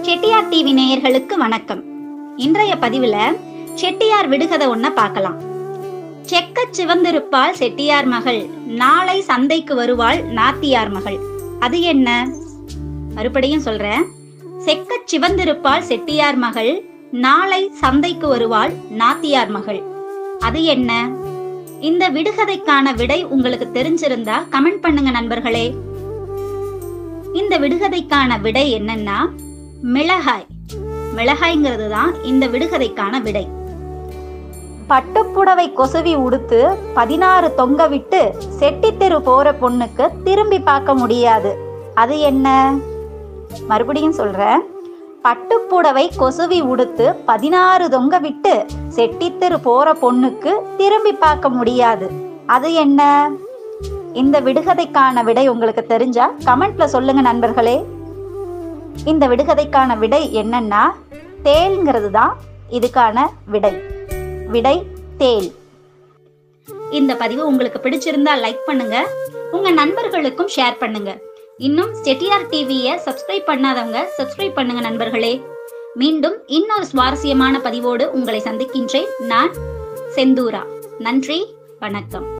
Chettiar TV நேயர்களுக்கு வணக்கம் இன்றைய பதிவுல செட்டியார் விடுகதை ஒன்ன பார்க்கலாம் செக்கச் சிவந்திருப்பாள் செட்டியார் மகள் நாளை சந்தைக்கு வருவாள் நாத்தியார் மகள் அது என்ன மறுபடியும் சொல்றேன் செக்கச் சிவந்திருப்பாள் செட்டியார் மகள் நாளை சந்தைக்கு வருவாள் நாத்தியார் மகள் அது என்ன இந்த விடுகதைக்கான விடை உங்களுக்கு தெரிஞ்சிருந்தா கமெண்ட் பண்ணுங்க நண்பர்களே இந்த விடுகதைக்கான விடை என்னன்னா மிளகாய் மிளகாய்ங்கிறது தான் இந்த விடுகதைக்கான விடை பட்டுப்புடவை கொசுவி உடுத்து பதினாறு தொங்க விட்டு செட்டித்தெரு போற பொண்ணுக்கு திரும்பி பார்க்க முடியாது அது என்ன மறுபடியும் சொல்றேன் பட்டுப்புடவை கொசுவி உடுத்து பதினாறு தொங்க விட்டு செட்டித்தெரு போற பொண்ணுக்கு திரும்பி பார்க்க முடியாது அது என்ன இந்த விடுகதைக்கான விடை உங்களுக்கு தெரிஞ்சா கமெண்ட்ல சொல்லுங்க நண்பர்களே இந்த விடுகதைக்கான விடை என்னன்னா தேல்ங்கிறது தான் இதுக்கான விடை விடை தேல் இந்த பதிவு உங்களுக்கு பிடிச்சிருந்தா லைக் பண்ணுங்க உங்க நண்பர்களுக்கும் ஷேர் பண்ணுங்க இன்னும் செட்டியார் டிவியை சப்ஸ்கிரைப் பண்ணாதவங்க சப்ஸ்கிரைப் பண்ணுங்க நண்பர்களே மீண்டும் இன்னொரு சுவாரஸ்யமான பதிவோடு உங்களை சந்திக்கின்றேன் நான் செந்தூரா நன்றி வணக்கம்